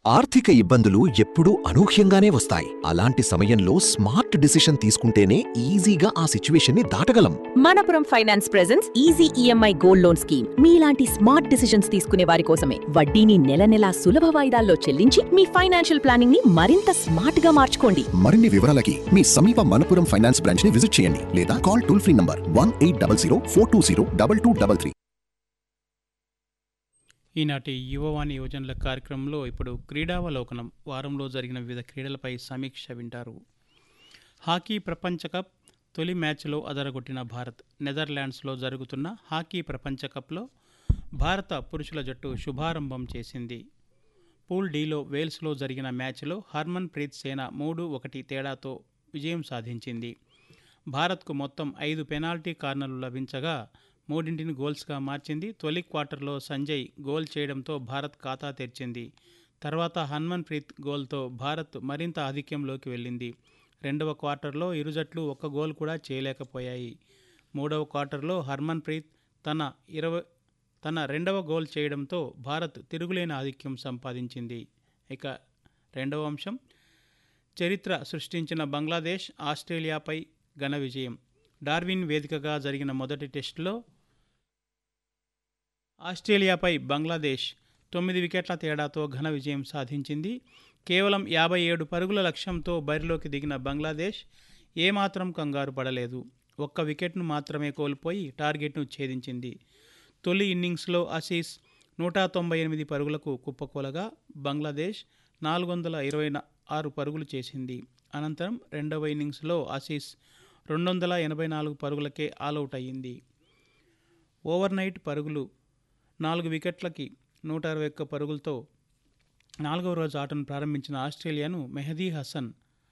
ఆర్థిక ఇబ్బందులు ఎప్పుడూ అనూహ్యంగానే వస్తాయి అలాంటి సమయంలో స్మార్ట్ డిసిషన్ తీసుకుంటేనే ఈజీగా ఆ సిచ్యువేషన్ని దాటగలం Manappuram finance presence easy E M I gold loan scheme మీలాంటి స్మార్ట్ డిసిషన్స్ తీసుకునే వారి కోసమే వడ్డీని నెల నెలా సులభ వాయిదాల్లో చెల్లించి మీ ఫైనాన్షియల్ ప్లానింగ్ ని మరింత స్మార్ట్ గా మార్చుకోండి మరిన్ని వివరాలకి మీ సమీప మనపురం ఫైనాన్స్ బ్రాంచ్ ని విజిట్ చేయండి లేదా call toll free number one eight double zero four two zero double two double three ఈనాటి యువవాణి యువజనుల కార్యక్రమంలో ఇప్పుడు క్రీడావలోకనం వారంలో జరిగిన వివిధ క్రీడలపై సమీక్ష వింటారు హాకీ ప్రపంచ కప్ తొలి మ్యాచ్లో అదరగొట్టిన భారత్ నెదర్లాండ్స్లో జరుగుతున్న హాకీ ప్రపంచ కప్లో భారత పురుషుల జట్టు శుభారంభం చేసింది పూల్ డీలో వేల్స్లో జరిగిన మ్యాచ్లో హర్మన్ ప్రీత్ సేన మూడు ఒకటి తేడాతో విజయం సాధించింది భారత్కు మొత్తం ఐదు పెనాల్టీ కార్నర్లు లభించగా మూడింటిని గోల్స్గా మార్చింది తొలి క్వార్టర్లో సంజయ్ గోల్ చేయడంతో భారత్ ఖాతా తెరిచింది తర్వాత హన్మన్ ప్రీత్ గోల్తో భారత్ మరింత ఆధిక్యంలోకి వెళ్ళింది రెండవ క్వార్టర్లో ఇరు జట్లు ఒక్క గోల్ కూడా చేయలేకపోయాయి మూడవ క్వార్టర్లో హర్మన్ ప్రీత్ తన ఇరవై తన రెండవ గోల్ చేయడంతో భారత్ తిరుగులేని ఆధిక్యం సంపాదించింది ఇక రెండవ అంశం చరిత్ర సృష్టించిన బంగ్లాదేశ్ ఆస్ట్రేలియాపై ఘన విజయం డార్విన్ వేదికగా జరిగిన మొదటి టెస్టులో ఆస్ట్రేలియాపై బంగ్లాదేశ్ తొమ్మిది వికెట్ల తేడాతో ఘన విజయం సాధించింది కేవలం యాభై ఏడు పరుగుల లక్ష్యంతో బరిలోకి దిగిన బంగ్లాదేశ్ ఏమాత్రం కంగారు పడలేదు ఒక్క వికెట్ను మాత్రమే కోల్పోయి టార్గెట్ను ఛేదించింది తొలి ఇన్నింగ్స్లో ఆసీస్ నూట తొంభై ఎనిమిది పరుగులకు కుప్పకూలగా బంగ్లాదేశ్ నాలుగు వందల ఇరవై ఆరు పరుగులు చేసింది అనంతరం రెండవ ఇన్నింగ్స్లో ఆసీస్ రెండు వందల ఎనభై నాలుగు పరుగులకే ఆలౌట్ అయ్యింది ఓవర్ నైట్ పరుగులు నాలుగు వికెట్లకి నూట అరవై ఒక్క పరుగులతో నాలుగవ రోజు ఆటను ప్రారంభించిన ఆస్ట్రేలియాను మెహదీ హసన్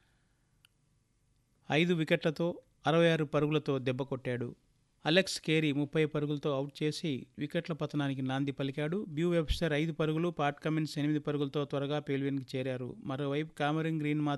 ఐదు వికెట్లతో అరవై ఆరు పరుగులతో దెబ్బకొట్టాడు అలెక్స్ కేరీ ముప్పై పరుగులతో అవుట్ చేసి వికెట్ల పతనానికి నాంది పలికాడు బ్యూ వెబ్స్టర్ ఐదు పరుగులు పాట్ కమిన్స్ ఎనిమిది పరుగులతో త్వరగా పేల్వెన్కి చేరారు మరోవైపు కామరిన్ గ్రీన్ మాత్రం